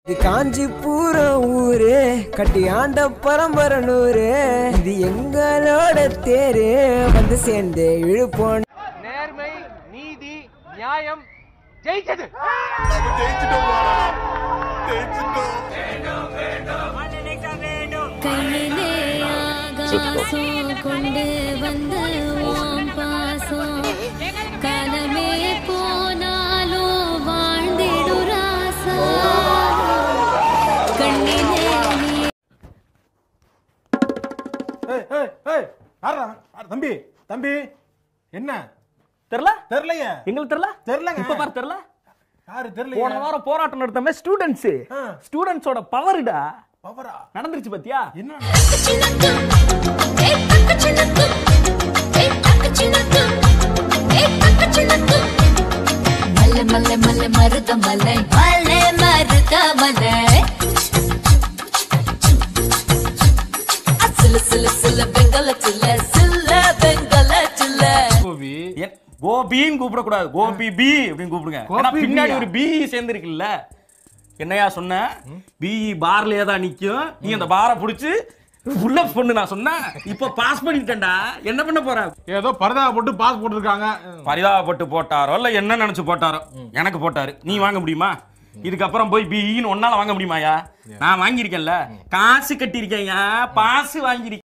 இது காஞ்சிபுரம் ஊரு கட்டி ஆண்ட பரம்பரனூரு இது எங்களோட தேரு வந்து சேர்ந்து இழுப்போம் நேர்மை நீதி நியாயம் ஜெயிச்சது கையிலே ஆகாசம் கொண்டு வந்த ஓம் பாசம் காலமே போனாலும் வாழ்ந்திடு ராசா கண்ணிலே நீ ஏய், ஏய், ஏய், யார்றா? யார் தம்பி தம்பி என்ன தெரியல தெரியலையே எங்களுக்கு தெரியல தெரியலங்க. இப்ப பாரு தெரியல யாரு போன தெரியலையே வாரம் போராட்டம் நடத்தமே ஸ்டூடெண்ட்ஸ் ஆ. ஸ்டூடெண்ட்ஸோட பவர்டா பவரா நடந்துருச்சு பாத்தியா என்ன மல்ல மல்ல மல்ல மருத மலை மல்ல மருத மலை சில சில சில பெங்கல சில்ல சில்ல பெங்கல சில்ல கோபி ஏன், கோபின்னு கூப்பிடக்கூடாது கோபி பி அப்படின்னு கூப்பிடுங்க கோபி ஏன்னா பின்னாடி B-யா? ஒரு பி சேர்ந்துருக்குல்ல என்னையா சொன்ன பிஇ பார்லயே தான் நிக்கும் நீ அந்த பாரை புடிச்சு உள்ள பொண்ணு நான் சொன்னேன் இப்ப பாஸ் பண்ணிட்டேன்டா என்ன பண்ண போற ஏதோ பரதா போட்டு பாஸ் போட்டுருக்காங்க பரிதாபப்பட்டு போட்டாரோ இல்ல என்ன நினைச்சு போட்டாரோ எனக்கு போட்டாரு நீ வாங்க முடியுமா இதுக்கப்புறம் போய் பிஇன்னு ஒன்னால வாங்க முடியுமாயா நான் வாங்கியிருக்கேன்ல காசு கட்டியிருக்கேன் பாஸ் வாங்கியிருக்கேன்